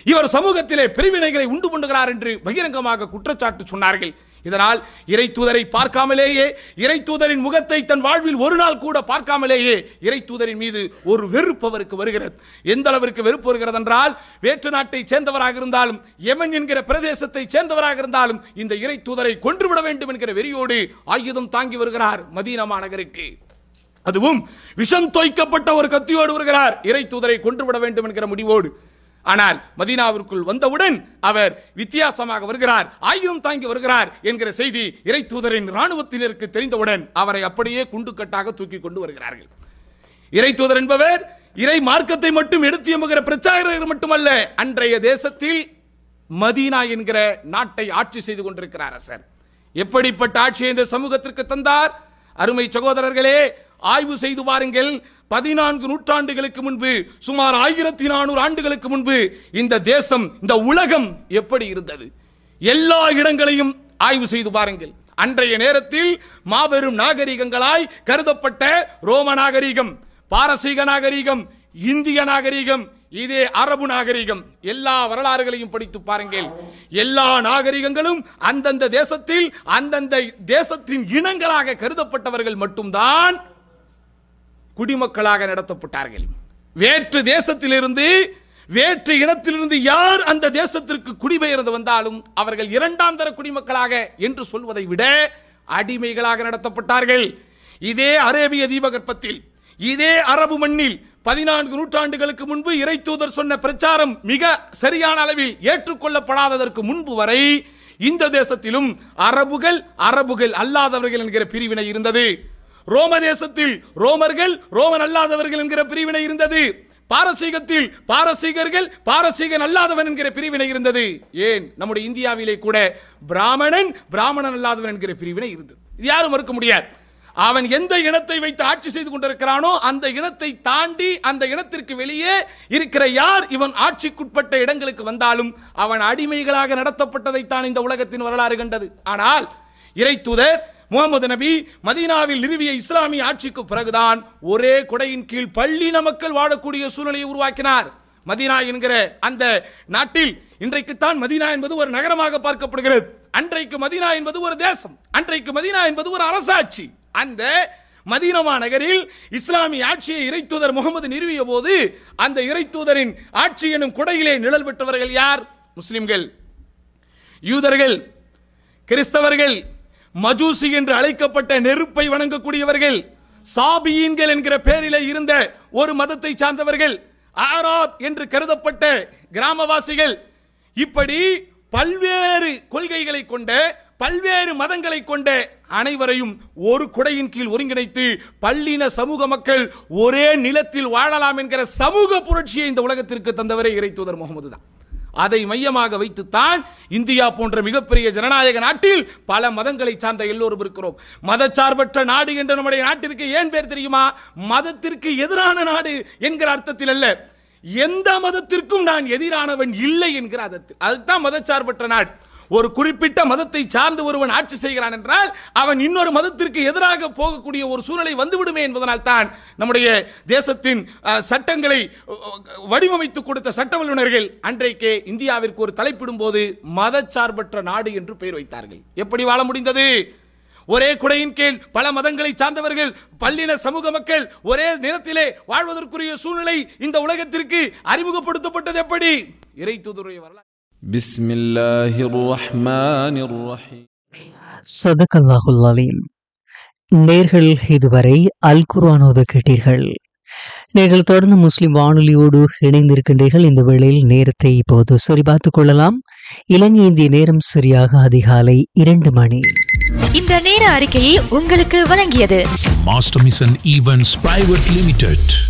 இவர் சமூகத்திலே பிரிவினைகளை உண்டு பண்ணுகிறார் என்று பகிரங்கமாக குற்றச்சாட்டு சொன்னார்கள் இதனால் இறை தூதரை பார்க்காமலேயே இறை தூதரின் முகத்தை தன் வாழ்வில் ஒரு நாள் கூட பார்க்காமலேயே இறை தூதரின் மீது ஒரு வெறுப்பு அவருக்கு வருகிறது எந்த அளவிற்கு வெறுப்பு வருகிறது என்றால் வேற்று நாட்டை சேர்ந்தவராக இருந்தாலும் யமன் என்கிற பிரதேசத்தை சேர்ந்தவராக இருந்தாலும் இந்த இறை தூதரை கொன்றுவிட வேண்டும் என்கிற வெறியோடு ஆயுதம் தாங்கி வருகிறார் மதீனா மாநகருக்கு அதுவும் விஷம் தோய்க்கப்பட்ட ஒரு கத்தியோடு வருகிறார் இறை தூதரை கொன்றுவிட வேண்டும் என்கிற முடிவோடு ஆனால் மதீனாவிற்குள் வந்தவுடன் அவர் வித்தியாசமாக வருகிறார் ஆயுதம் தாங்கி வருகிறார் என்கிற செய்தி இறை தூதரின் ராணுவத்தினருக்கு தெரிந்தவுடன் அவரை அப்படியே குண்டுக்கட்டாக தூக்கி கொண்டு வருகிறார்கள் இறை தூதர் என்பவர் இறை மார்க்கத்தை மட்டும் எடுத்து எம்புகிற பிரச்சாரகர் மட்டுமல்ல அன்றைய தேசத்தில் மதீனா என்கிற நாட்டை ஆட்சி செய்து கொண்டிருக்கிறார் அரசர் எப்படிப்பட்ட ஆட்சியை இந்த சமூகத்திற்கு தந்தார் அருமை சகோதரர்களே ஆய்வு செய்து பாருங்கள் பதினான்கு நூற்றாண்டுகளுக்கு முன்பு சுமார் ஆயிரத்தி நானூறு ஆண்டுகளுக்கு முன்பு இந்த தேசம் இந்த உலகம் எப்படி இருந்தது எல்லா இடங்களையும் ஆய்வு செய்து பாருங்கள் அன்றைய நேரத்தில் மாபெரும் நாகரிகங்களாய் கருதப்பட்ட ரோம நாகரிகம் பாரசீக நாகரிகம் இந்திய நாகரிகம் இதே அரபு நாகரிகம் எல்லா வரலாறுகளையும் படித்து பாருங்கள் எல்லா நாகரிகங்களும் அந்தந்த தேசத்தில் அந்தந்த தேசத்தின் இனங்களாக கருதப்பட்டவர்கள் மட்டும்தான் குடிமக்களாக நடத்தப்பட்டார்கள் வேற்று தேசத்திலிருந்து வேற்று இனத்திலிருந்து யார் அந்த தேசத்திற்கு குடிபெயர்ந்து வந்தாலும் அவர்கள் இரண்டாம் தர குடிமக்களாக என்று சொல்வதை விட அடிமைகளாக நடத்தப்பட்டார்கள் இதே அரேபிய தீபகற்பத்தில் இதே அரபு மண்ணில் பதினான்கு நூற்றாண்டுகளுக்கு முன்பு இறை தூதர் சொன்ன பிரச்சாரம் மிக சரியான அளவில் ஏற்றுக்கொள்ளப்படாததற்கு முன்பு வரை இந்த தேசத்திலும் அரபுகள் அரபுகள் அல்லாதவர்கள் என்கிற பிரிவினை இருந்தது ரோம தேசத்தில் ரோமர்கள் ரோமன் அல்லாதவர்கள் என்கிற பிரிவினை இருந்தது பாரசீகத்தில் பாரசீகர்கள் பாரசீகன் அல்லாதவன் என்கிற பிரிவினை இருந்தது ஏன் நம்முடைய இந்தியாவிலே கூட பிராமணன் பிராமணன் அல்லாதவன் என்கிற பிரிவினை இருந்தது இது யாரும் மறுக்க முடியாது அவன் எந்த இனத்தை வைத்து ஆட்சி செய்து கொண்டிருக்கிறானோ அந்த இனத்தை தாண்டி அந்த இனத்திற்கு வெளியே இருக்கிற யார் இவன் ஆட்சிக்குட்பட்ட இடங்களுக்கு வந்தாலும் அவன் அடிமைகளாக நடத்தப்பட்டதைத்தான் இந்த உலகத்தின் வரலாறு கண்டது ஆனால் இறை தூதர் முகமது நபி மதீனாவில் நிறுவிய இஸ்லாமிய ஆட்சிக்கு பிறகுதான் ஒரே கொடையின் கீழ் பள்ளின மக்கள் வாழக்கூடிய சூழ்நிலையை உருவாக்கினார் மதீனா என்கிற அந்த நாட்டில் இன்றைக்குத்தான் மதீனா என்பது ஒரு நகரமாக பார்க்கப்படுகிறது அன்றைக்கு மதீனா என்பது ஒரு தேசம் அன்றைக்கு மதீனா என்பது ஒரு அரசாட்சி அந்த மதீனமா நகரில் இஸ்லாமிய ஆட்சியை இறைத்தூதர் முகமது நிறுவிய போது அந்த இறைத்தூதரின் ஆட்சி எனும் குடையிலே நிழல் பெற்றவர்கள் யார் முஸ்லிம்கள் யூதர்கள் கிறிஸ்தவர்கள் மஜூசி என்று அழைக்கப்பட்ட நெருப்பை வணங்கக்கூடியவர்கள் சாபியீன்கள் என்கிற பெயரிலே இருந்த ஒரு மதத்தை சார்ந்தவர்கள் ஆராப் என்று கருதப்பட்ட கிராமவாசிகள் இப்படி பல்வேறு கொள்கைகளை கொண்ட பல்வேறு மதங்களை கொண்ட அனைவரையும் ஒரு குடையின் கீழ் ஒருங்கிணைத்து பள்ளின சமூக மக்கள் ஒரே நிலத்தில் வாழலாம் என்கிற சமூக புரட்சியை இந்த உலகத்திற்கு தந்தவரே இறை தூதர் முகமது தான் அதை மையமாக வைத்துத்தான் இந்தியா போன்ற மிகப்பெரிய ஜனநாயக நாட்டில் பல மதங்களை சார்ந்த எல்லோரும் இருக்கிறோம் மதச்சார்பற்ற நாடு என்ற நம்முடைய நாட்டிற்கு ஏன் பேர் தெரியுமா மதத்திற்கு எதிரான நாடு என்கிற அர்த்தத்தில் அல்ல எந்த மதத்திற்கும் நான் எதிரானவன் இல்லை என்கிற அர்த்தத்தில் அதுதான் மதச்சார்பற்ற நாடு ஒரு குறிப்பிட்ட மதத்தை சார்ந்து ஒருவன் ஆட்சி செய்கிறான் என்றால் அவன் இன்னொரு மதத்திற்கு எதிராக போகக்கூடிய ஒரு சூழ்நிலை வந்துவிடுமே என்பதனால் தான் நம்முடைய தேசத்தின் அஹ், சட்டங்களை அஹ், வடிவமைத்து கொடுத்த சட்ட வல்லுநர்கள் அன்றைக்கே இந்தியாவிற்கு ஒரு தலைப்பிடும் போது மதச்சார்பற்ற நாடு என்று பெயர் வைத்தார்கள் எப்படி வாழ முடிந்தது ஒரே குடையின் கீழ் பல மதங்களை சார்ந்தவர்கள் பல்லின சமூக மக்கள் ஒரே நிலத்திலே வாழ்வதற்குரிய சூழ்நிலை இந்த உலகத்திற்கு அறிமுகப்படுத்தப்பட்டது எப்படி இறை தூதருடைய வரலாறு بسم الله الرحمن الرحيم சதகல்லாஹுல் அலீம் நேர்கள் இதுவரை அல் குர்ஆனோத கேட்டீர்கள் நீங்கள் தொடர்ந்து முஸ்லிம் வானொலியோடு இணைந்திருக்கின்றீர்கள் இந்த வேளையில் நேரத்தை இப்போது சரிபார்த்துக் கொள்ளலாம் இலங்கை இந்திய நேரம் சரியாக அதிகாலை இரண்டு மணி இந்த நேர அறிக்கையை உங்களுக்கு வழங்கியது Master Mission Events Private Limited.